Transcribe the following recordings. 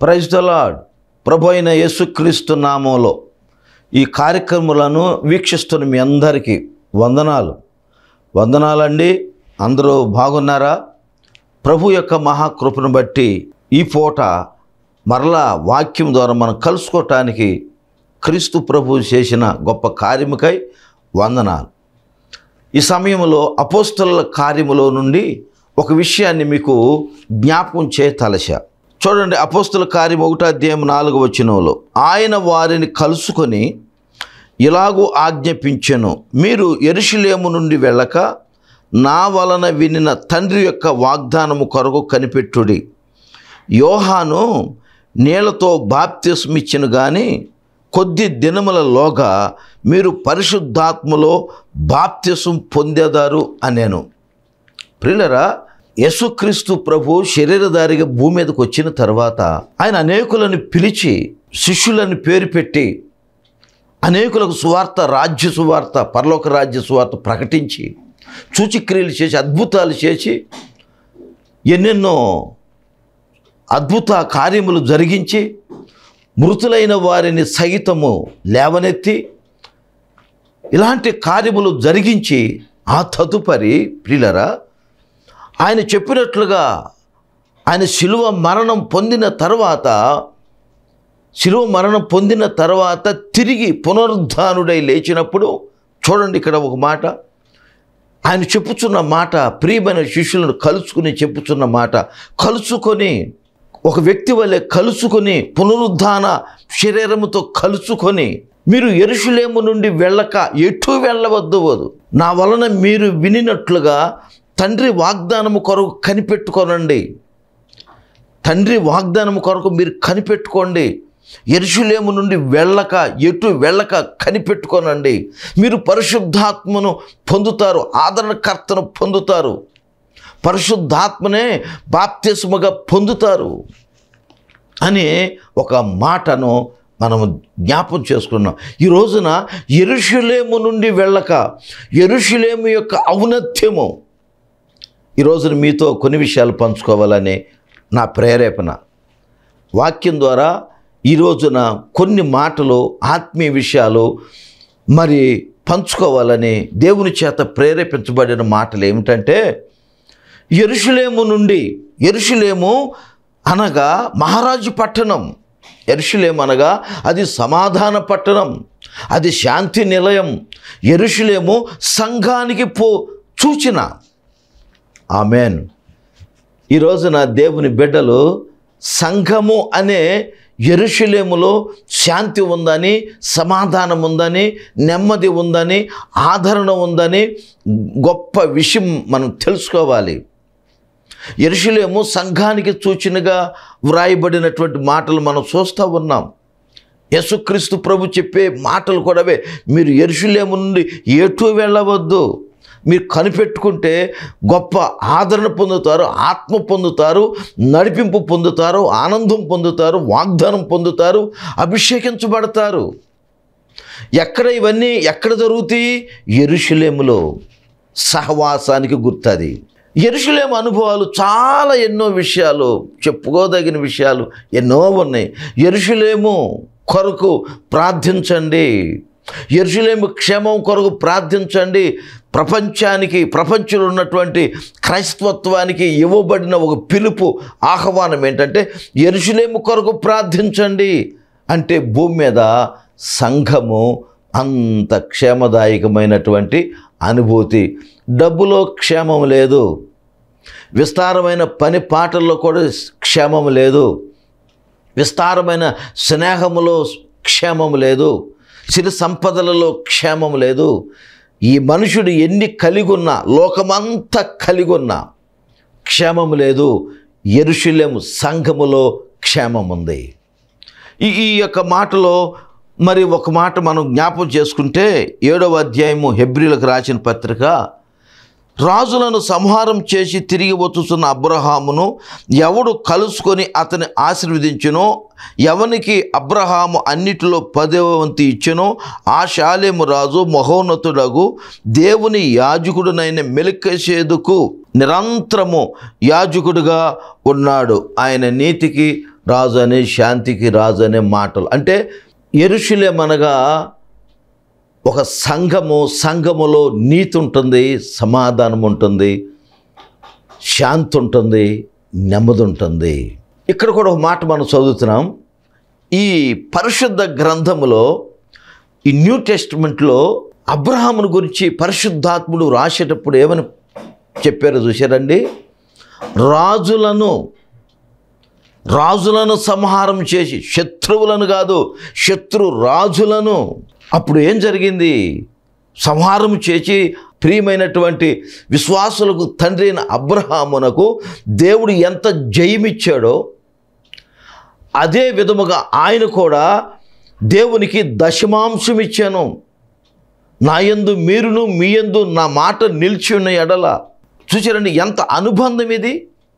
praise the lord ప్రభు అయిన యేసుక్రీస్తు నామంలో ఈ కార్యక్రమాలను వీక్షిస్తున్న మీ అందరికీ వందనాలు వందనాలండి అందరూ బాగున్నారా ప్రభు యొక్క మహాకృపను బట్టి ఈ పూట మరలా వాక్యం ద్వారా మనం కలుసుకోవటానికి క్రీస్తు ప్రభు చేసిన గొప్ప కార్యముకై వందనాలు ఈ సమయంలో అపోస్తల కార్యములో నుండి ఒక విషయాన్ని మీకు జ్ఞాపకం చే తలశా చూడండి అపోస్తుల కార్యం ఒకటో అధ్యాయం నాలుగు వచనంలో ఆయన వారిని కలుసుకొని ఇలాగూ ఆజ్ఞాపించెను మీరు ఎరుషులేము నుండి వెళ్ళక నా వలన వినిన తండ్రి యొక్క వాగ్దానము కొరకు కనిపెట్టుడి యోహాను నీళ్లతో బాప్తిస్మిచ్చిన కానీ కొద్ది దినములలోగా మీరు పరిశుద్ధాత్మలో బాప్తిసం పొందేదారు అనేను ప్రియులరా యేసుక్రీస్తు ప్రభు శరీరధారిగా భూమి మీదకి వచ్చిన తర్వాత ఆయన అనేకులను పిలిచి శిష్యులను పేరు పెట్టి అనేకులకు సువార్త రాజ్య సువార్త పరలోక రాజ్య సువార్త ప్రకటించి సూచిక్రియలు చేసి అద్భుతాలు చేసి ఎన్నెన్నో అద్భుత కార్యములు జరిగించి మృతులైన వారిని సహితము లేవనెత్తి ఇలాంటి కార్యములు జరిగించి ఆ తదుపరి ప్రియులరా ఆయన చెప్పినట్లుగా ఆయన శిలువ మరణం పొందిన తర్వాత శిలువ మరణం పొందిన తర్వాత తిరిగి పునరుద్ధానుడై లేచినప్పుడు చూడండి ఇక్కడ ఒక మాట ఆయన చెప్పుచున్న మాట ప్రియమైన శిష్యులను కలుసుకుని చెప్పుచున్న మాట కలుసుకొని ఒక వ్యక్తి వల్లే కలుసుకొని పునరుద్ధాన శరీరముతో కలుసుకొని మీరు ఎరుషులేము నుండి వెళ్ళక ఎటు వెళ్ళవద్దు వద్దు నా వలన మీరు వినినట్లుగా తండ్రి వాగ్దానము కొరకు కనిపెట్టుకోనండి తండ్రి వాగ్దానము కొరకు మీరు కనిపెట్టుకోండి ఎరుషులేము నుండి వెళ్ళక ఎటు వెళ్ళక కనిపెట్టుకోనండి మీరు పరిశుద్ధాత్మను పొందుతారు ఆదరణకర్తను పొందుతారు పరిశుద్ధాత్మనే బాప్తిస్ముగా పొందుతారు అనే ఒక మాటను మనం జ్ఞాపం చేసుకున్నాం ఈ రోజున ఎరుషులేము నుండి వెళ్ళక ఎరుషులేము యొక్క ఔన్నత్యము ఈ రోజున మీతో కొన్ని విషయాలు పంచుకోవాలని నా ప్రేరేపణ వాక్యం ద్వారా ఈ రోజున కొన్ని మాటలు ఆత్మీయ విషయాలు మరి పంచుకోవాలని దేవుని చేత ప్రేరేపించబడిన మాటలు ఏమిటంటే ఎరుషులేము నుండి ఎరుషులేము అనగా మహారాజు పట్టణం ఎరుషులేము అనగా అది సమాధాన పట్టణం అది శాంతి నిలయం ఎరుషులేము సంఘానికి పో సూచన ఆమెన్ ఈ రోజున దేవుని బిడ్డలు సంఘము అనే ఎరుషులేములో శాంతి ఉందని సమాధానం ఉందని నెమ్మది ఉందని ఆదరణ ఉందని గొప్ప విషయం మనం తెలుసుకోవాలి ఎరుషులేము సంఘానికి సూచనగా వ్రాయబడినటువంటి మాటలు మనం చూస్తూ ఉన్నాం యేసుక్రీస్తు ప్రభు చెప్పే మాటలు కూడావే మీరు ఎరుషులేము నుండి ఎటు వెళ్ళవద్దు మీరు కనిపెట్టుకుంటే గొప్ప ఆదరణ పొందుతారు ఆత్మ పొందుతారు నడిపింపు పొందుతారు ఆనందం పొందుతారు వాగ్దానం పొందుతారు అభిషేకించబడతారు ఎక్కడ ఇవన్నీ ఎక్కడ జరుగుతాయి ఎరుషులేములో సహవాసానికి గుర్తది ఎరుషులేము అనుభవాలు చాలా ఎన్నో విషయాలు చెప్పుకోదగిన విషయాలు ఎన్నో ఉన్నాయి ఎరుషులేము కొరకు ప్రార్థించండి ఎరుషులేము క్షేమం కొరకు ప్రార్థించండి ప్రపంచానికి ప్రపంచంలో ఉన్నటువంటి క్రైస్తవత్వానికి ఇవ్వబడిన ఒక పిలుపు ఆహ్వానం ఏంటంటే ఎరుషులేము కొరకు ప్రార్థించండి అంటే భూమి మీద సంఘము అంత క్షేమదాయకమైనటువంటి అనుభూతి డబ్బులో క్షేమం లేదు విస్తారమైన పని పాటల్లో కూడా క్షేమం లేదు విస్తారమైన స్నేహములో క్షేమం లేదు సిరి సంపదలలో క్షేమం లేదు ఈ మనుషుడు ఎన్ని కలిగి ఉన్నా లోకమంతా కలిగి ఉన్నా క్షేమం లేదు ఎరుషులేము సంఘములో క్షేమం ఉంది ఈ ఈ యొక్క మాటలో మరి ఒక మాట మనం జ్ఞాపం చేసుకుంటే ఏడవ అధ్యాయము హెబ్రిలకు రాసిన పత్రిక రాజులను సంహారం చేసి తిరిగి వచ్చుతున్న అబ్రహామును ఎవడు కలుసుకొని అతని ఆశీర్వదించునో ఎవనికి అబ్రహాము అన్నిటిలో పదవ వంతు ఇచ్చెనో ఆ శాలేము రాజు మహోన్నతుడగు దేవుని యాజకుడునైన మెలికసేదుకు నిరంతరము యాజకుడుగా ఉన్నాడు ఆయన నీతికి రాజు అనే శాంతికి రాజు అనే మాటలు అంటే ఎరుషులేమనగా ఒక సంఘము సంఘములో నీతి ఉంటుంది సమాధానం ఉంటుంది శాంతి ఉంటుంది నెమ్మది ఉంటుంది ఇక్కడ కూడా ఒక మాట మనం చదువుతున్నాం ఈ పరిశుద్ధ గ్రంథములో ఈ న్యూ టెస్ట్మెంట్లో అబ్రహామును గురించి పరిశుద్ధాత్ముడు రాసేటప్పుడు ఏమని చెప్పారో చూశారండి రాజులను రాజులను సంహారం చేసి శత్రువులను కాదు శత్రు రాజులను అప్పుడు ఏం జరిగింది సంహారం చేసి ప్రియమైనటువంటి విశ్వాసులకు తండ్రి అయిన అబ్రహామునకు దేవుడు ఎంత జయమిచ్చాడో అదే విధముగా ఆయన కూడా దేవునికి దశమాంశం ఇచ్చాను నా యందు మీరును మీ యందు నా మాట నిలిచి ఉన్న ఎడల చూసారండి ఎంత అనుబంధం ఇది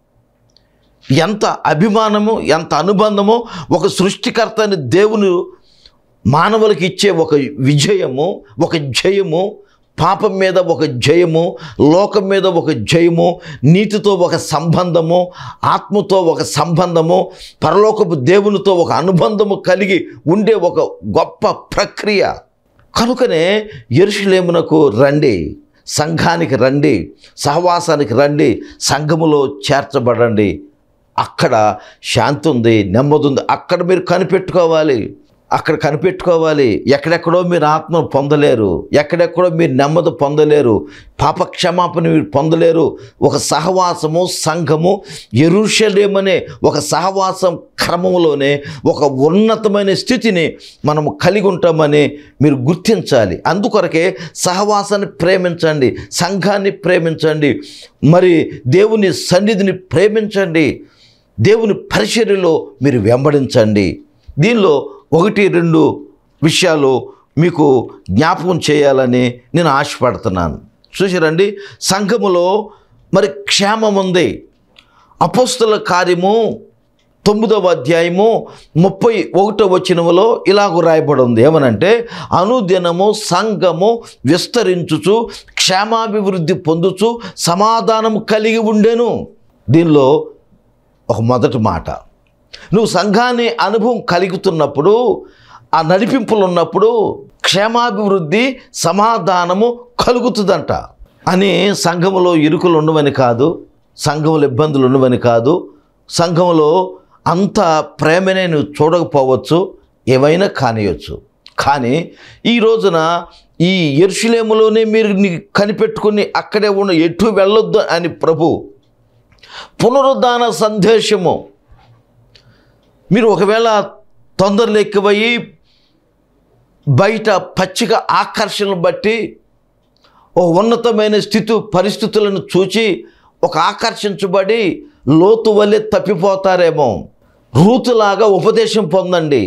ఎంత అభిమానము ఎంత అనుబంధము ఒక సృష్టికర్త అని దేవుని మానవులకి ఇచ్చే ఒక విజయము ఒక జయము పాపం మీద ఒక జయము లోకం మీద ఒక జయము నీతితో ఒక సంబంధము ఆత్మతో ఒక సంబంధము పరలోకపు దేవునితో ఒక అనుబంధము కలిగి ఉండే ఒక గొప్ప ప్రక్రియ కనుకనే ఎరుషులేమునకు రండి సంఘానికి రండి సహవాసానికి రండి సంఘములో చేర్చబడండి అక్కడ శాంతి ఉంది నెమ్మది ఉంది అక్కడ మీరు కనిపెట్టుకోవాలి అక్కడ కనిపెట్టుకోవాలి ఎక్కడెక్కడో మీరు ఆత్మ పొందలేరు ఎక్కడెక్కడో మీరు నెమ్మది పొందలేరు పాప క్షమాపణ మీరు పొందలేరు ఒక సహవాసము సంఘము ఎరుషలేమనే ఒక సహవాసం క్రమంలోనే ఒక ఉన్నతమైన స్థితిని మనము కలిగి ఉంటామని మీరు గుర్తించాలి అందుకొరకే సహవాసాన్ని ప్రేమించండి సంఘాన్ని ప్రేమించండి మరి దేవుని సన్నిధిని ప్రేమించండి దేవుని పరిచర్యలో మీరు వెంబడించండి దీనిలో ఒకటి రెండు విషయాలు మీకు జ్ఞాపకం చేయాలని నేను ఆశపడుతున్నాను చూసారండి సంఘములో మరి క్షేమం ఉంది అపోస్తుల కార్యము తొమ్మిదవ అధ్యాయము ముప్పై ఒకటో వచనములో ఇలాగ రాయబడి ఉంది ఏమనంటే అనుదినము సంఘము విస్తరించుచు క్షేమాభివృద్ధి పొందుచు సమాధానం కలిగి ఉండెను దీనిలో ఒక మొదటి మాట నువ్వు సంఘాన్ని అనుభవం కలుగుతున్నప్పుడు ఆ నడిపింపులు ఉన్నప్పుడు క్షేమాభివృద్ధి సమాధానము కలుగుతుందంట అని సంఘములో ఇరుకులు ఉండవని కాదు సంఘములో ఇబ్బందులు ఉండవని కాదు సంఘములో అంత ప్రేమనే నువ్వు చూడకపోవచ్చు ఏమైనా కానియచ్చు కానీ ఈ రోజున ఈ ఎరుషులేములోనే మీరు నీ కనిపెట్టుకుని అక్కడే ఉన్న ఎటు వెళ్ళొద్దు అని ప్రభు పునరుద్ధాన సందేశము మీరు ఒకవేళ తొందరలు ఎక్కువయ్యి బయట పచ్చిక ఆకర్షణను బట్టి ఓ ఉన్నతమైన స్థితి పరిస్థితులను చూచి ఒక ఆకర్షించబడి లోతు వల్లే తప్పిపోతారేమో రూతులాగా ఉపదేశం పొందండి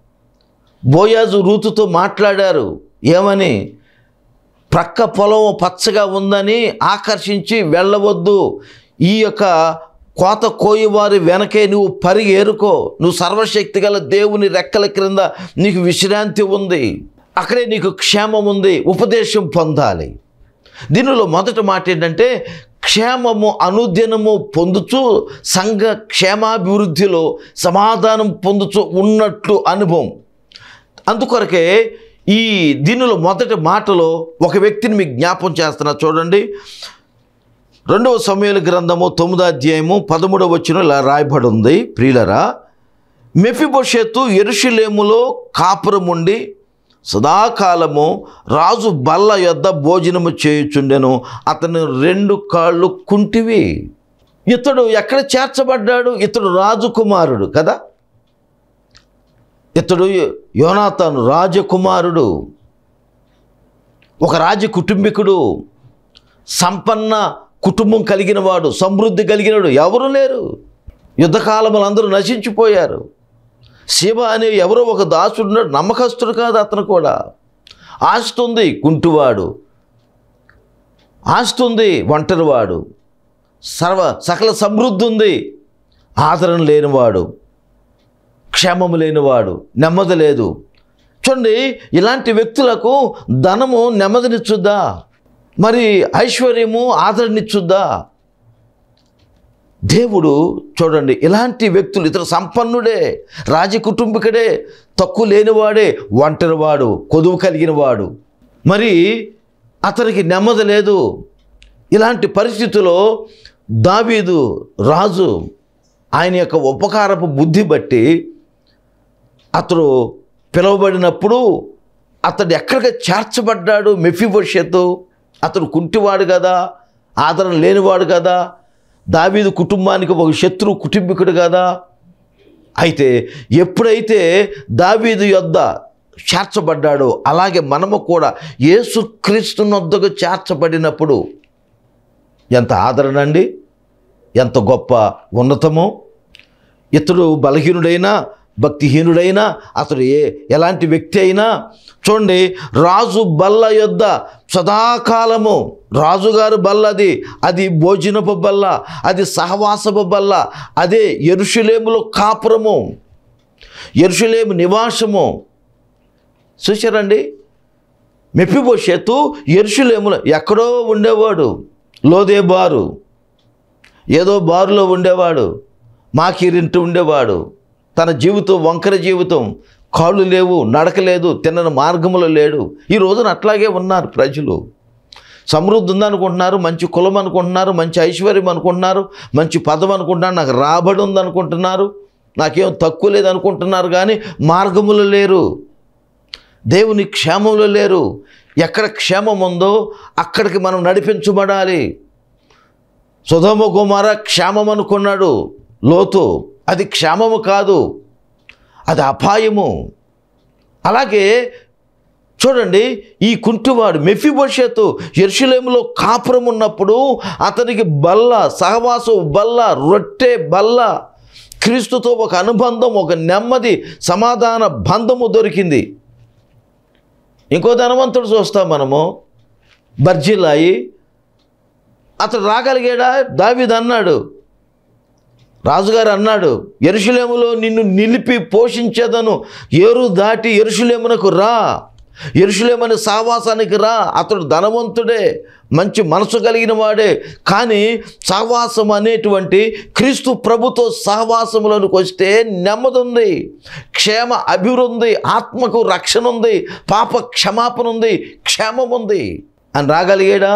బోయాజు రూతుతో మాట్లాడారు ఏమని ప్రక్క పొలం పచ్చగా ఉందని ఆకర్షించి వెళ్ళవద్దు ఈ యొక్క కోత కోయివారి వెనకే నువ్వు పరిగి ఏరుకో నువ్వు సర్వశక్తి గల దేవుని రెక్కల క్రింద నీకు విశ్రాంతి ఉంది అక్కడే నీకు క్షేమం ఉంది ఉపదేశం పొందాలి దీనిలో మొదటి మాట ఏంటంటే క్షేమము అనుదినము పొందుచు సంఘ క్షేమాభివృద్ధిలో సమాధానం పొందుచు ఉన్నట్లు అనుభవం అందుకొరకే ఈ దీనిలో మొదటి మాటలో ఒక వ్యక్తిని మీకు జ్ఞాపం చేస్తున్నా చూడండి రెండవ సమయాల గ్రంథము తొమ్మిదో అధ్యాయము పదమూడవ వచ్చిన ఇలా రాయబడి ఉంది ప్రియులరా మెఫిబోషెత్తు ఎరుషులేములో కాపురముండి సదాకాలము రాజు బల్ల యొద్ద భోజనము చేయుచుండెను అతను రెండు కాళ్ళు కుంటివి ఇతడు ఎక్కడ చేర్చబడ్డాడు ఇతడు రాజకుమారుడు కదా ఇతడు యోనాతాను రాజకుమారుడు ఒక రాజ కుటుంబీకుడు సంపన్న కుటుంబం కలిగిన వాడు సమృద్ధి కలిగినవాడు ఎవరు లేరు యుద్ధకాలములు అందరూ నశించిపోయారు శివ అనే ఎవరో ఒక దాసుడు నమ్మకస్తుడు కాదు అతను కూడా ఆస్తి ఉంది కుంటివాడు ఆస్తి ఉంది ఒంటరివాడు సర్వ సకల సమృద్ధి ఉంది ఆదరణ లేనివాడు క్షేమము లేనివాడు నెమ్మది లేదు చూడండి ఇలాంటి వ్యక్తులకు ధనము నెమ్మదినిచ్చుద్దా మరి ఐశ్వర్యము ఆదరణిచ్చుద్దా దేవుడు చూడండి ఇలాంటి వ్యక్తులు ఇతర సంపన్నుడే రాజకుటుంబికుడే తక్కువ లేనివాడే ఒంటరివాడు కొదువు కలిగినవాడు మరి అతనికి నెమ్మది లేదు ఇలాంటి పరిస్థితిలో దావీదు రాజు ఆయన యొక్క ఉపకారపు బుద్ధి బట్టి అతడు పిలువబడినప్పుడు అతడు ఎక్కడికి చేర్చబడ్డాడు మెఫిబోషెతు అతడు కుంటివాడు కదా ఆదరణ లేనివాడు కదా దావీదు కుటుంబానికి ఒక శత్రు కుటుంబీకుడు కదా అయితే ఎప్పుడైతే దావీదు యొద్ద చేర్చబడ్డాడో అలాగే మనము కూడా యేసుక్రీస్తు నొద్దకు చేర్చబడినప్పుడు ఎంత ఆదరణ అండి ఎంత గొప్ప ఉన్నతమో ఇతడు బలహీనుడైనా భక్తిహీనుడైనా అతడు ఏ ఎలాంటి వ్యక్తి అయినా చూడండి రాజు బల్ల యొద్ద సదాకాలము రాజుగారు బల్లది అది భోజనపు బల్ల అది సహవాసపు బల్ల అదే ఎరుషులేములో కాపురము ఎరుషులేము నివాసము చూశారండి మెప్పిబోషేతు ఎరుషులేములో ఎక్కడో ఉండేవాడు లోదే బారు ఏదో బారులో ఉండేవాడు మాకీరింటూ ఉండేవాడు తన జీవితం వంకర జీవితం కాళ్ళు లేవు నడక లేదు తిన్నని మార్గంలో లేడు ఈ రోజున అట్లాగే ఉన్నారు ప్రజలు సమృద్ధి ఉందనుకుంటున్నారు మంచి కులం అనుకుంటున్నారు మంచి ఐశ్వర్యం అనుకుంటున్నారు మంచి పదం అనుకుంటున్నారు నాకు రాబడి ఉందనుకుంటున్నారు నాకేం తక్కువ లేదు అనుకుంటున్నారు కానీ మార్గములు లేరు దేవుని క్షేమంలో లేరు ఎక్కడ క్షేమం ఉందో అక్కడికి మనం నడిపించబడాలి సుధమ కుమార క్షేమం అనుకున్నాడు లోతు అది క్షేమము కాదు అది అపాయము అలాగే చూడండి ఈ కుంటివాడు మెఫిబోషేతు ఎరుషులేములో కాపురం ఉన్నప్పుడు అతనికి బల్ల సహవాసం బల్ల రొట్టె బల్ల క్రీస్తుతో ఒక అనుబంధం ఒక నెమ్మది సమాధాన బంధము దొరికింది ఇంకో ధనవంతుడు చూస్తాం మనము బర్జిల్లాయి అతడు రాగలిగాడా దావీదు అన్నాడు రాజుగారు అన్నాడు ఎరుషులేములో నిన్ను నిలిపి పోషించేదను ఏరు దాటి ఎరుషులేమునకు రా ఎరుషులేమని సావాసానికి రా అతడు ధనవంతుడే మంచి మనసు కలిగిన వాడే కానీ సహవాసం అనేటువంటి క్రీస్తు ప్రభుతో సహవాసములోనికి వస్తే నెమ్మది ఉంది క్షేమ అభివృద్ధి ఆత్మకు రక్షణ ఉంది పాప క్షమాపణ ఉంది క్షేమం ఉంది అని రాగలిగాడా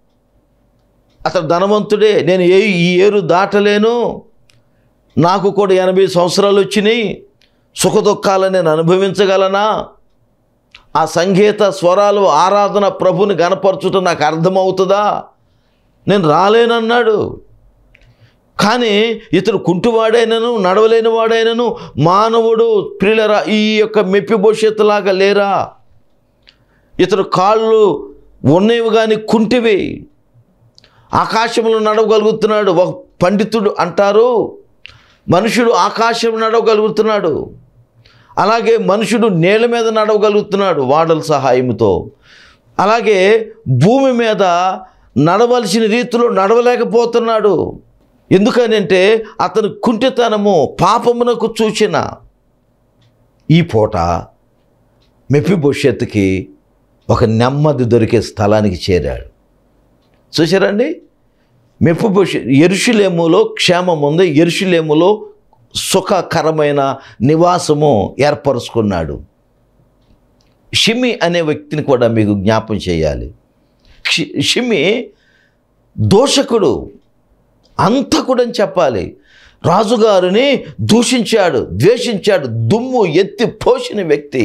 అతడు ధనవంతుడే నేను ఏ ఈ ఏరు దాటలేను నాకు కూడా ఎనభై సంవత్సరాలు వచ్చినాయి సుఖదుఖాలను నేను అనుభవించగలనా ఆ సంగీత స్వరాలు ఆరాధన ప్రభుని గనపరచుట నాకు అర్థమవుతుందా నేను రాలేనన్నాడు కానీ ఇతడు కుంటివాడైనను నడవలేని వాడైనను మానవుడు ప్రియులరా ఈ యొక్క మెప్పి భవిష్యత్తులాగా లేరా ఇతడు కాళ్ళు ఉన్నవి కానీ కుంటివి ఆకాశంలో నడవగలుగుతున్నాడు ఒక పండితుడు అంటారు మనుషుడు ఆకాశం నడవగలుగుతున్నాడు అలాగే మనుషుడు నేల మీద నడవగలుగుతున్నాడు వాడల సహాయంతో అలాగే భూమి మీద నడవలసిన రీతిలో నడవలేకపోతున్నాడు ఎందుకనంటే అతని కుంటితనము పాపమునకు చూచిన ఈ పూట మెప్పి భవిష్యత్తుకి ఒక నెమ్మది దొరికే స్థలానికి చేరాడు చూసారండి మెప్పు భవిష్యత్ ఎరుషులేములో క్షేమం ఉంది ఎరుషులేములో సుఖకరమైన నివాసము ఏర్పరుచుకున్నాడు షిమి అనే వ్యక్తిని కూడా మీకు జ్ఞాపం చేయాలి షి- షిమి దోషకుడు అంతకుడని చెప్పాలి రాజుగారిని దూషించాడు ద్వేషించాడు దుమ్ము ఎత్తి పోసిన వ్యక్తి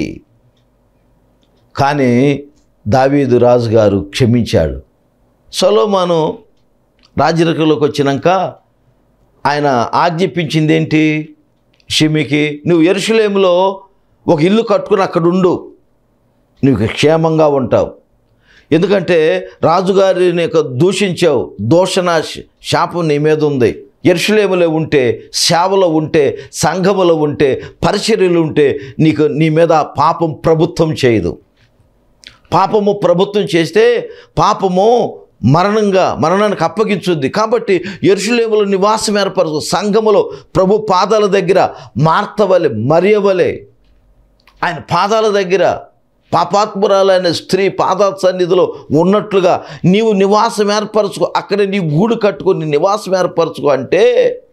కానీ దావీదు రాజుగారు క్షమించాడు సొలోమాను రాజరికంలోకి వచ్చినాక ఆయన ఆజ్ఞాపించింది ఏంటి షిమికి నువ్వు ఎరుషులేములో ఒక ఇల్లు కట్టుకుని అక్కడ ఉండు నువ్వు క్షేమంగా ఉంటావు ఎందుకంటే రాజుగారిని యొక్క దూషించావు దూషణ శ- శాపం నీ మీద ఉంది ఎరుషులేములో ఉంటే సేవలో ఉంటే సంఘములో ఉంటే పరిచర్యలు ఉంటే నీకు నీ మీద పాపం ప్రభుత్వం చేయదు పాపము ప్రభుత్వం చేస్తే పాపము మరణంగా మరణానికి అప్పగించుద్ది కాబట్టి ఎరుషులేములో నివాసం ఏర్పరచు సంఘములో ప్రభు పాదాల దగ్గర మార్తవలె మరియవలె ఆయన పాదాల దగ్గర పాపాత్మురాలైన స్త్రీ పాద సన్నిధిలో ఉన్నట్లుగా నీవు నివాసం ఏర్పరచుకో అక్కడ నీ గూడు కట్టుకొని నివాసం ఏర్పరచుకో అంటే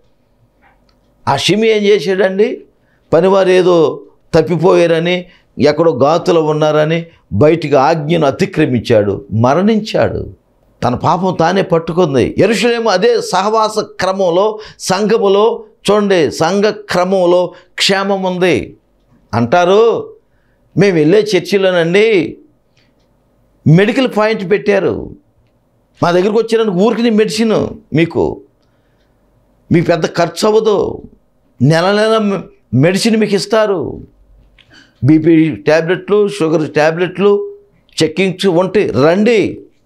ఆ షిమి ఏం చేశాడండి పనివారు ఏదో తప్పిపోయారని ఎక్కడో గాతులో ఉన్నారని బయటికి ఆజ్ఞను అతిక్రమించాడు మరణించాడు తన పాపం తానే పట్టుకుంది ఎరుషులేమో అదే సహవాస క్రమంలో సంఘములో చూడండి సంఘ క్రమంలో క్షేమం ఉంది అంటారు మేము వెళ్ళే చర్చిలోనండి మెడికల్ పాయింట్ పెట్టారు మా దగ్గరికి వచ్చినందుకు ఊరికి మెడిసిన్ మీకు మీకు పెద్ద ఖర్చు అవ్వదు నెల నెల మెడిసిన్ మీకు ఇస్తారు బీపీ ట్యాబ్లెట్లు షుగర్ ట్యాబ్లెట్లు చెక్కింగ్స్ ఉంటాయి రండి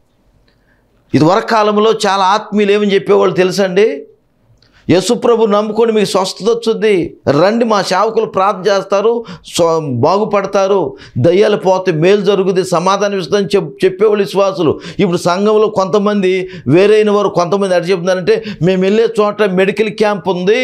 ఇదివరకు కాలంలో చాలా ఆత్మీయులు ఏమని చెప్పేవాళ్ళు తెలుసండి యేసుప్రభు నమ్ముకొని మీకు స్వస్థత వచ్చింది రండి మా సేవకులు ప్రార్థన చేస్తారు స్వ- బాగుపడతారు దయ్యాలు పోతే మేలు జరుగుతుంది సమాధానం ఇస్తుందని చెప్ చెప్పేవాళ్ళు విశ్వాసులు ఇప్పుడు సంఘంలో కొంతమంది వేరైన వారు కొంతమంది ఎడ చెప్తున్నారంటే మేము వెళ్ళే చోట మెడికల్ క్యాంప్ ఉంది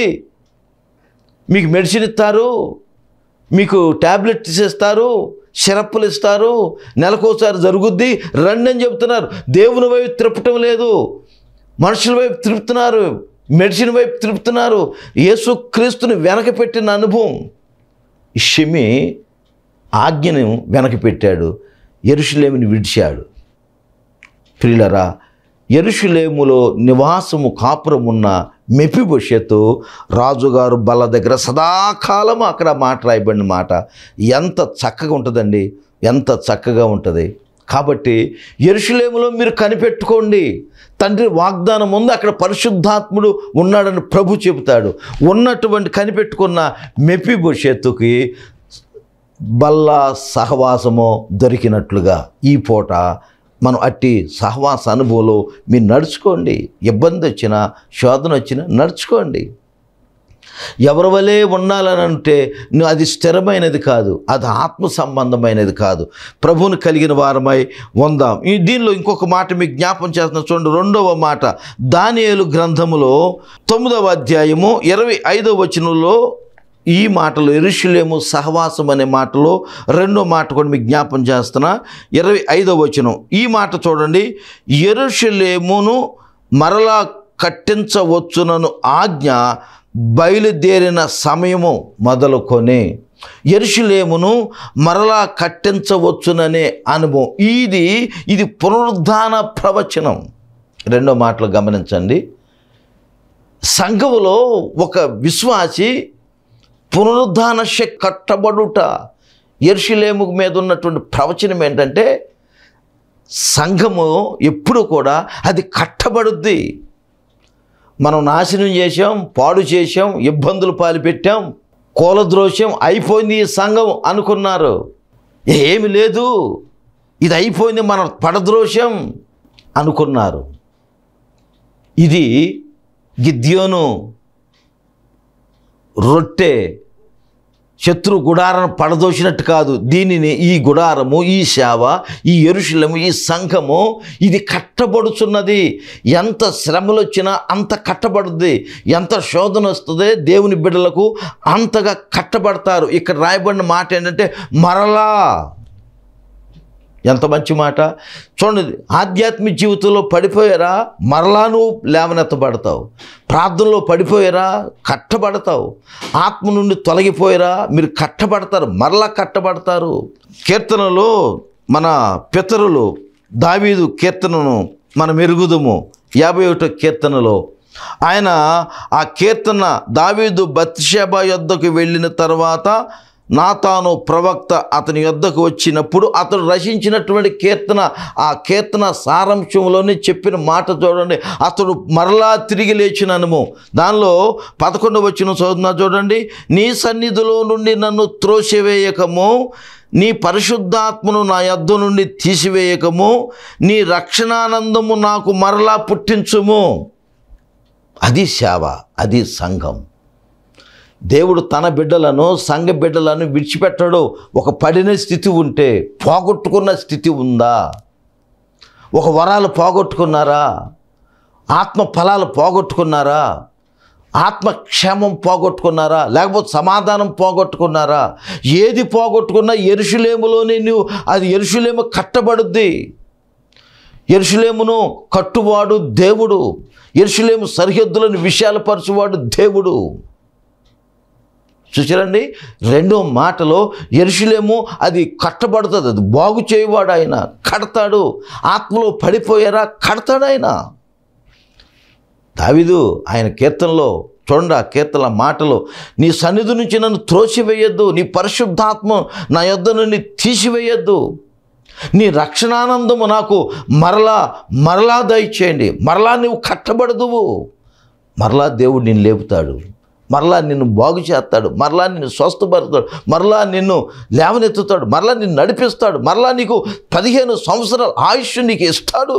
మీకు మెడిసిన్ ఇస్తారు మీకు ట్యాబ్లెట్స్ ఇస్తారు సిరప్పులు ఇస్తారు నెలకోసారి జరుగుద్ది రండి అని చెప్తున్నారు దేవుని వైపు తిరపటం లేదు మనుషుల వైపు తిరుపుతున్నారు మెడిసిన్ వైపు తిరుపుతున్నారు యేసు క్రీస్తుని వెనక పెట్టిన అనుభవం షమి ఆజ్ఞను వెనక పెట్టాడు ఎరుషులేమిని విడిచాడు ప్రియులరా ఎరుషులేములో నివాసము కాపురమున్న మెపిభవిష్యత్తు రాజుగారు బల్ల దగ్గర సదాకాలం అక్కడ మాట రాయబడిన మాట ఎంత చక్కగా ఉంటుందండి ఎంత చక్కగా ఉంటుంది కాబట్టి ఎరుషులేములో మీరు కనిపెట్టుకోండి తండ్రి వాగ్దానం ఉంది అక్కడ పరిశుద్ధాత్ముడు ఉన్నాడని ప్రభు చెబుతాడు ఉన్నటువంటి కనిపెట్టుకున్న మెపిభవిష్యత్తుకి బల్ల సహవాసము దొరికినట్లుగా ఈ పూట మనం అట్టి సహవాస అనుభవంలో మీరు నడుచుకోండి ఇబ్బంది వచ్చినా శోధన వచ్చినా నడుచుకోండి ఎవరి వలే ఉండాలని అంటే నువ్వు అది స్థిరమైనది కాదు అది ఆత్మ సంబంధమైనది కాదు ప్రభువుని కలిగిన వారమై ఉందాం ఈ దీనిలో ఇంకొక మాట మీకు జ్ఞాపం చేస్తున్న చూడండి రెండవ మాట దానియేలు గ్రంథములో తొమ్మిదవ అధ్యాయము ఇరవై ఐదవ వచనంలో ఈ మాటలు ఎరుషులేము సహవాసం అనే మాటలో రెండో మాట కూడా మీకు జ్ఞాపం చేస్తున్నా ఇరవై ఐదో వచనం ఈ మాట చూడండి ఎరుషులేమును మరలా కట్టించవచ్చునను ఆజ్ఞ బయలుదేరిన సమయము మొదలుకొని ఎరుషులేమును మరలా కట్టించవచ్చుననే అనుభవం ఇది ఇది పునరుద్ధాన ప్రవచనం రెండో మాటలు గమనించండి సంఘములో ఒక విశ్వాసి పునరుద్ధాన శక్తి కట్టబడుట ఎర్షిలేము మీద ఉన్నటువంటి ప్రవచనం ఏంటంటే సంఘము ఎప్పుడు కూడా అది కట్టబడుద్ది మనం నాశనం చేసాం పాడు చేసాం ఇబ్బందులు పాలుపెట్టాం కోలద్రోషం అయిపోయింది ఈ సంఘం అనుకున్నారు ఏమి లేదు ఇది అయిపోయింది మన పడద్రోషం అనుకున్నారు ఇది గిద్యోను రొట్టె శత్రు గుడారం పడదోసినట్టు కాదు దీనిని ఈ గుడారము ఈ సేవ ఈ ఎరుశలము ఈ సంఘము ఇది కట్టబడుచున్నది ఎంత శ్రమలు వచ్చినా అంత కట్టబడుద్ది ఎంత శోధన వస్తుంది దేవుని బిడ్డలకు అంతగా కట్టబడతారు ఇక్కడ రాయబడిన మాట ఏంటంటే మరలా ఎంత మంచి మాట చూడండి ఆధ్యాత్మిక జీవితంలో పడిపోయారా మరలా నువ్వు లేవనెత్తబడతావు ప్రార్థనలో పడిపోయారా కట్టబడతావు ఆత్మ నుండి తొలగిపోయారా మీరు కట్టబడతారు మరలా కట్టబడతారు కీర్తనలో మన పితరులు దావీదు కీర్తనను మనం ఎరుగుదము యాభై ఒకటో కీర్తనలో ఆయన ఆ కీర్తన దావీదు బత్షేబా యొద్దకు వెళ్ళిన తర్వాత నాతాను ప్రవక్త అతని యొద్దకు వచ్చినప్పుడు అతడు రచించినటువంటి కీర్తన ఆ కీర్తన సారాంశంలోనే చెప్పిన మాట చూడండి అతడు మరలా తిరిగి లేచినను దానిలో పదకొండు వచ్చిన చదువుతున్నా చూడండి నీ సన్నిధిలో నుండి నన్ను త్రోసివేయకము నీ పరిశుద్ధాత్మను నా యొద్ద నుండి తీసివేయకము నీ రక్షణానందము నాకు మరలా పుట్టించుము అది సేవ అది సంఘం దేవుడు తన బిడ్డలను సంఘ బిడ్డలను విడిచిపెట్టడు ఒక పడిన స్థితి ఉంటే పోగొట్టుకున్న స్థితి ఉందా ఒక వరాలు పోగొట్టుకున్నారా ఆత్మ ఫలాలు పోగొట్టుకున్నారా ఆత్మక్షేమం పోగొట్టుకున్నారా లేకపోతే సమాధానం పోగొట్టుకున్నారా ఏది పోగొట్టుకున్నా ఎరుషులేములోనే నువ్వు అది ఎరుషులేము కట్టబడుద్ది ఎరుషులేమును కట్టువాడు దేవుడు ఎరుషులేము సరిహద్దులను విశాలపరచువాడు దేవుడు చూసారండి రెండో మాటలో ఎరుషులేము అది కట్టబడుతుంది అది బాగు చేయవాడు ఆయన కడతాడు ఆత్మలో పడిపోయారా కడతాడు ఆయన దావిదు ఆయన కీర్తనలో చూడండి ఆ కీర్తన మాటలు నీ సన్నిధి నుంచి నన్ను త్రోసివేయొద్దు నీ పరిశుద్ధాత్మ నా యొద్ద నుండి తీసివేయొద్దు నీ రక్షణానందము నాకు మరలా మరలా దయచేయండి మరలా నువ్వు కట్టబడదువు మరలా దేవుడు నిన్ను లేపుతాడు మరలా నిన్ను బాగు చేస్తాడు మరలా నిన్ను స్వస్థపరుస్తాడు మరలా నిన్ను లేవనెత్తుతాడు మరలా నిన్ను నడిపిస్తాడు మరలా నీకు పదిహేను సంవత్సరాల ఆయుష్ నీకు ఇస్తాడు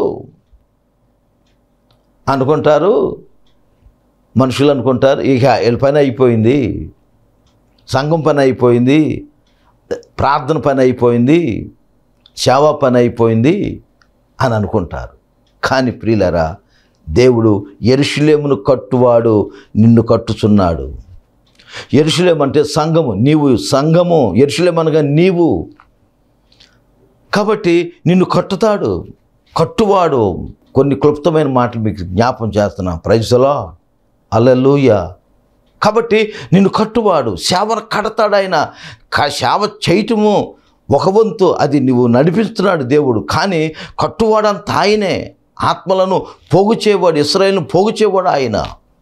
అనుకుంటారు మనుషులు అనుకుంటారు ఇక వీళ్ళ పని అయిపోయింది సంఘం పని అయిపోయింది ప్రార్థన పని అయిపోయింది సేవ పని అయిపోయింది అని అనుకుంటారు కానీ ప్రియులరా దేవుడు ఎరుషులేమును కట్టువాడు నిన్ను కట్టుచున్నాడు ఎరుషులేం అంటే సంఘము నీవు సంఘము ఎరుషులేం అనగా నీవు కాబట్టి నిన్ను కట్టుతాడు కట్టువాడు కొన్ని క్లుప్తమైన మాటలు మీకు జ్ఞాపం చేస్తున్నా ప్రైజులా అల్లెలూయ కాబట్టి నిన్ను కట్టువాడు సేవను కడతాడు ఆయన క- సేవ చేయటము ఒక వంతు అది నువ్వు నడిపిస్తున్నాడు దేవుడు కానీ కట్టువాడంత ఆయనే ఆత్మలను పోగు చేయవాడు ఇస్రాయేల్ను పోగు చేయవాడు ఆయన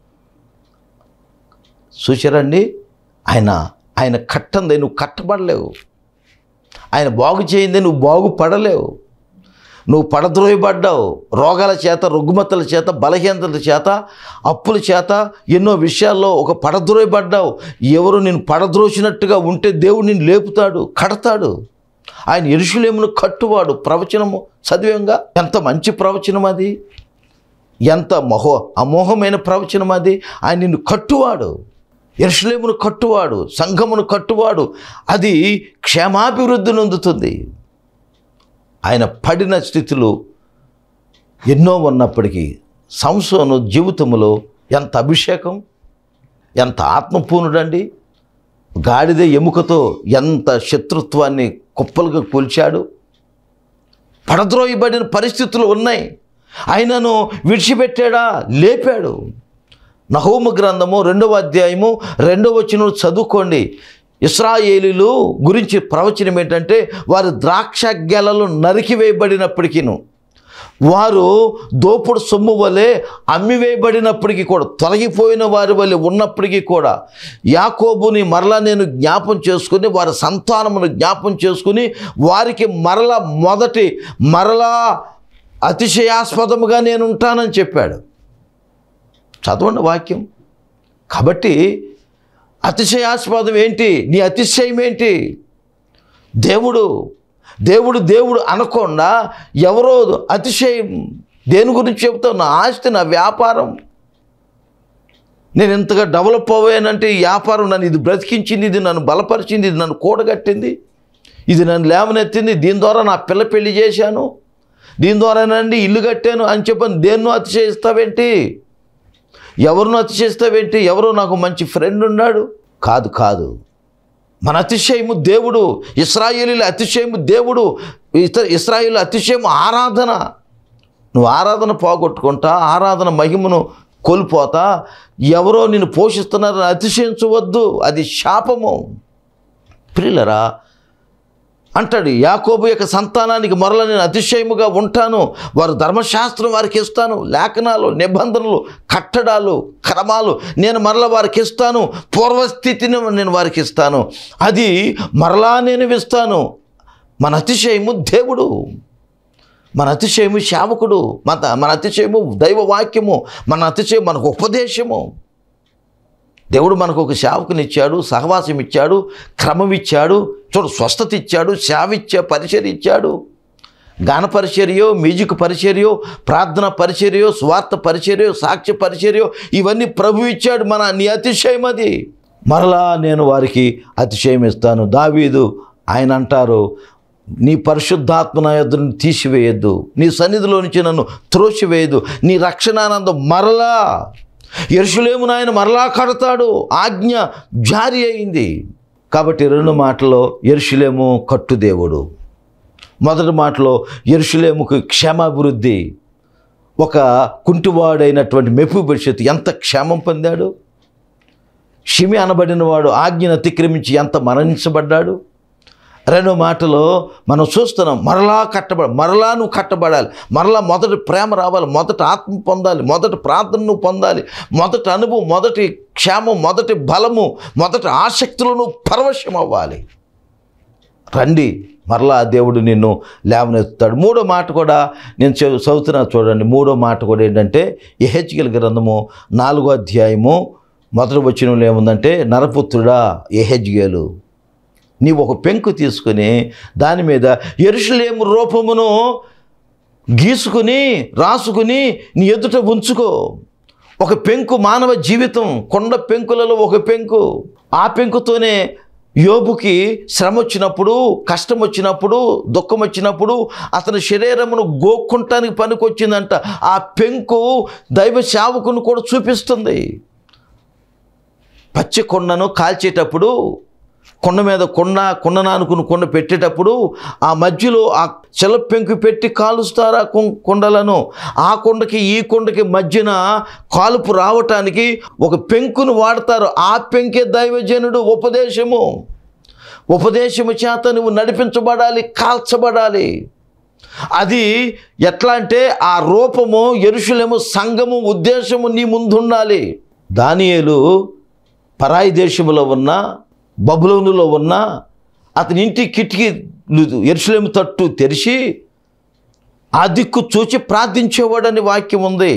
చూసారండి ఆయన ఆయన కట్టంది నువ్వు కట్టబడలేవు ఆయన బాగు చేయింది నువ్వు బాగుపడలేవు నువ్వు పడద్రోయబడ్డావు రోగాల చేత రుగ్మతల చేత బలహీనతల చేత అప్పుల చేత ఎన్నో విషయాల్లో ఒక పడద్రోయబడ్డావు ఎవరు నేను పడద్రోసినట్టుగా ఉంటే దేవుడు నిన్ను లేపుతాడు కడతాడు ఆయన ఎరుషులేమును కట్టువాడు ప్రవచనము చదివంగా ఎంత మంచి ప్రవచనం అది ఎంత మహో అమోఘమైన ప్రవచనం అది ఆయన నిన్ను కట్టువాడు ఎరుషులేమును కట్టువాడు సంఘమును కట్టువాడు అది క్షేమాభివృద్ధి నొందుతుంది ఆయన పడిన స్థితిలో ఎన్నో ఉన్నప్పటికీ సంసోను జీవితంలో ఎంత అభిషేకం ఎంత ఆత్మపూర్ణుడండి గాడిద ఎముకతో ఎంత శత్రుత్వాన్ని కుప్పలుగా కూల్చాడు పడద్రోయబడిన పరిస్థితులు ఉన్నాయి ఆయనను విడిచిపెట్టాడా లేపాడు నహోము గ్రంథము రెండవ అధ్యాయము రెండవ వచనం చదువుకోండి ఇస్రాయేలీలు గురించి ప్రవచనం ఏంటంటే వారి ద్రాక్ష గెలలు నరికివేయబడినప్పటికీను వారు దోపుడు సొమ్ము వలె అమ్మివేయబడినప్పటికీ కూడా తొలగిపోయిన వారి వలె ఉన్నప్పటికీ కూడా యాకోబుని మరలా నేను జ్ఞాపం చేసుకుని వారి సంతానమును జ్ఞాపం చేసుకుని వారికి మరలా మొదటి మరలా అతిశయాస్పదముగా నేను ఉంటానని చెప్పాడు చదవండి వాక్యం కాబట్టి అతిశయాస్పదం ఏంటి నీ అతిశయం ఏంటి దేవుడు దేవుడు దేవుడు అనకుండా ఎవరో అతిశయం దేని గురించి చెప్తావు నా ఆస్తి నా వ్యాపారం నేను ఇంతగా డెవలప్ అవ్వానంటే ఈ వ్యాపారం నన్ను ఇది బ్రతికించింది ఇది నన్ను బలపరిచింది ఇది నన్ను కూడగట్టింది ఇది నన్ను లేవనెత్తింది దీని ద్వారా నా పిల్ల పెళ్లి చేశాను దీని ద్వారానండి ఇల్లు కట్టాను అని చెప్పని దేన్నో అతిశయిస్తావేంటి ఎవరినో అతిశయిస్తావేంటి ఎవరో నాకు మంచి ఫ్రెండ్ ఉన్నాడు కాదు కాదు మన అతిశయము దేవుడు ఇస్రాయేలీల అతిశయము దేవుడు ఇతర ఇస్రాయేల్ అతిశయము ఆరాధన నువ్వు ఆరాధన పోగొట్టుకుంటా ఆరాధన మహిమను కోల్పోతా ఎవరో నిన్ను పోషిస్తున్నారని అతిశయించవద్దు అది శాపము ప్రియులరా అంటాడు యాకోబు యొక్క సంతానానికి మరల నేను అతిశయముగా ఉంటాను వారు ధర్మశాస్త్రం వారికి ఇస్తాను లేఖనాలు నిబంధనలు కట్టడాలు క్రమాలు నేను మరల వారికి ఇస్తాను పూర్వస్థితిని నేను వారికి ఇస్తాను అది మరలా నేను ఇస్తాను మన అతిశయము దేవుడు మన అతిశయము శావకుడు మన మన అతిశయము దైవ వాక్యము మన అతిశయం మనకు ఉపదేశము దేవుడు మనకు ఒక సేవకుని ఇచ్చాడు సహవాసం ఇచ్చాడు క్రమం ఇచ్చాడు చూడు స్వస్థత ఇచ్చాడు సేవ ఇచ్చా పరిచర్య ఇచ్చాడు గాన పరిచర్యో మ్యూజిక్ పరిచర్యో ప్రార్థన పరిచర్యో స్వార్థ పరిచర్యో సాక్ష్య పరిచర్యో ఇవన్నీ ప్రభు ఇచ్చాడు మన నీ అతిశయం అది మరలా నేను వారికి అతిశయం ఇస్తాను దావీదు ఆయన అంటారు నీ పరిశుద్ధాత్మ నా యొద్దను తీసివేయద్దు నీ సన్నిధిలో నుంచి నన్ను త్రోసివేయద్దు నీ రక్షణానందం మరలా ఎరుషులేమును ఆయన మరలా కడతాడు ఆజ్ఞ జారీ అయింది కాబట్టి రెండు మాటలో ఎరుషులేము కట్టుదేవుడు మొదటి మాటలో ఎరుషులేముకు క్షేమాభివృద్ధి ఒక కుంటివాడైనటువంటి మెప్పు భవిష్యత్తు ఎంత క్షేమం పొందాడు షిమి అనబడిన వాడు ఆజ్ఞను అతిక్రమించి ఎంత మరణించబడ్డాడు రెండో మాటలో మనం చూస్తున్నాం మరలా కట్టబడ మరలా నువ్వు కట్టబడాలి మరలా మొదటి ప్రేమ రావాలి మొదటి ఆత్మ పొందాలి మొదటి ప్రార్థన నువ్వు పొందాలి మొదటి అనుభవం మొదటి క్షేమం మొదటి బలము మొదటి ఆసక్తులు నువ్వు పరవశం అవ్వాలి రండి మరలా దేవుడు నిన్ను లేవనెత్తుతాడు మూడో మాట కూడా నేను చె- చదువుతున్నా చూడండి మూడో మాట కూడా ఏంటంటే ఎహెచ్కెల్ గ్రంథము నాలుగో అధ్యాయము మొదటి వచనంలో ఏముందంటే నరపుత్రుడా ఎహెచ్గేలు నీవు ఒక పెంకు తీసుకుని దాని మీద ఎరుషులేము రూపమును గీసుకుని రాసుకుని నీ ఎదుట ఉంచుకో ఒక పెంకు మానవ జీవితం కొండ పెంకులలో ఒక పెంకు ఆ పెంకుతోనే యోబుకి శ్రమ వచ్చినప్పుడు కష్టం వచ్చినప్పుడు దుఃఖం వచ్చినప్పుడు అతని శరీరమును గోక్కుంటానికి పనికొచ్చిందంట ఆ పెంకు దైవ సేవకును కూడా చూపిస్తుంది పచ్చి కొండను కాల్చేటప్పుడు కొండ మీద కొండ కొండను అనుకుని కొండ పెట్టేటప్పుడు ఆ మధ్యలో ఆ చెల పెంకు పెట్టి కాలుస్తారా కొం- కొండలను ఆ కొండకి ఈ కొండకి మధ్యన కాలుపు రావటానికి ఒక పెంకును వాడతారు ఆ పెంకే దైవజనుడు ఉపదేశము ఉపదేశము చేత నువ్వు నడిపించబడాలి కాల్చబడాలి అది ఎట్లా అంటే ఆ రూపము ఎరుషులేము సంఘము ఉద్దేశము నీ ముందుండాలి దానియేలు పరాయి దేశంలో ఉన్న బబులోనులో ఉన్న అతని ఇంటి కిటికీ ఎరుసలేము తట్టు తెరిచి ఆ దిక్కు చూచి ప్రార్థించేవాడని వాక్యం ఉంది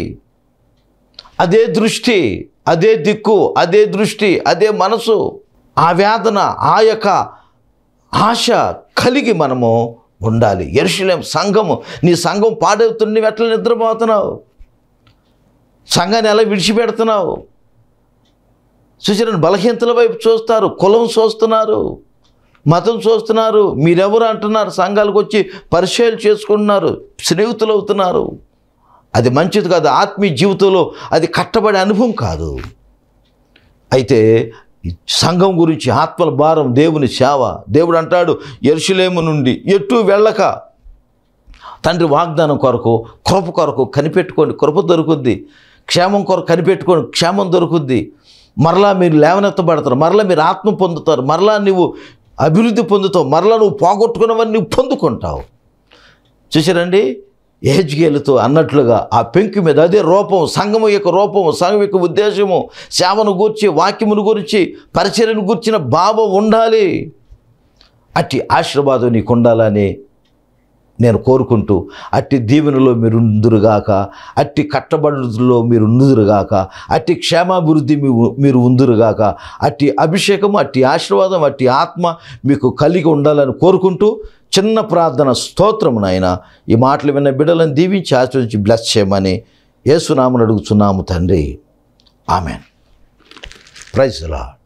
అదే దృష్టి అదే దిక్కు అదే దృష్టి అదే మనసు ఆ వేదన ఆ యొక్క ఆశ కలిగి మనము ఉండాలి ఎరుషులేం సంఘము నీ సంఘం పాడవుతుంది నువ్వు ఎట్లా నిద్రపోతున్నావు సంఘాన్ని ఎలా విడిచిపెడుతున్నావు చూసిన బలహీనతల వైపు చూస్తారు కులం చూస్తున్నారు మతం చూస్తున్నారు మీరెవరు అంటున్నారు సంఘాలకు వచ్చి పరిచయాలు చేసుకుంటున్నారు స్నేహితులు అవుతున్నారు అది మంచిది కాదు ఆత్మీయ జీవితంలో అది కట్టబడే అనుభవం కాదు అయితే ఈ సంఘం గురించి ఆత్మల భారం దేవుని సేవ దేవుడు అంటాడు ఎరుషులేము నుండి ఎటు వెళ్ళక తండ్రి వాగ్దానం కొరకు కృప కొరకు కనిపెట్టుకోండి కృప దొరుకుద్ది క్షేమం కొరకు కనిపెట్టుకోండి క్షేమం దొరుకుద్ది మరలా మీరు లేవనెత్తబడతారు మరలా మీరు ఆత్మ పొందుతారు మరలా నువ్వు అభివృద్ధి పొందుతావు మరలా నువ్వు పోగొట్టుకున్నవన్నీ నువ్వు పొందుకుంటావు చూసారండి ఏజ్గేలుతో అన్నట్లుగా ఆ పెంకు మీద అదే రూపం సంఘము యొక్క రూపము సంఘం యొక్క ఉద్దేశము సేవను గూర్చి వాక్యమును గురించి పరిచర్యను గూర్చిన భావం ఉండాలి అట్టి ఆశీర్వాదం నీకు ఉండాలని నేను కోరుకుంటూ అట్టి దీవెనలో మీరు ఉందురుగాక అట్టి కట్టబడులో మీరు ఉందురుగాక అట్టి క్షేమాభివృద్ధి మీ- మీరు ఉందురుగాక అట్టి అభిషేకము అట్టి ఆశీర్వాదం అట్టి ఆత్మ మీకు కలిగి ఉండాలని కోరుకుంటూ చిన్న ప్రార్థన స్తోత్రము నాయన ఈ మాటలు విన్న బిడ్డలను దీవించి ఆచరించి బ్లెస్ చేయమని యేసునామని అడుగుతున్నాము తండ్రి ఆమెన్ ప్రైజ్ లాడ్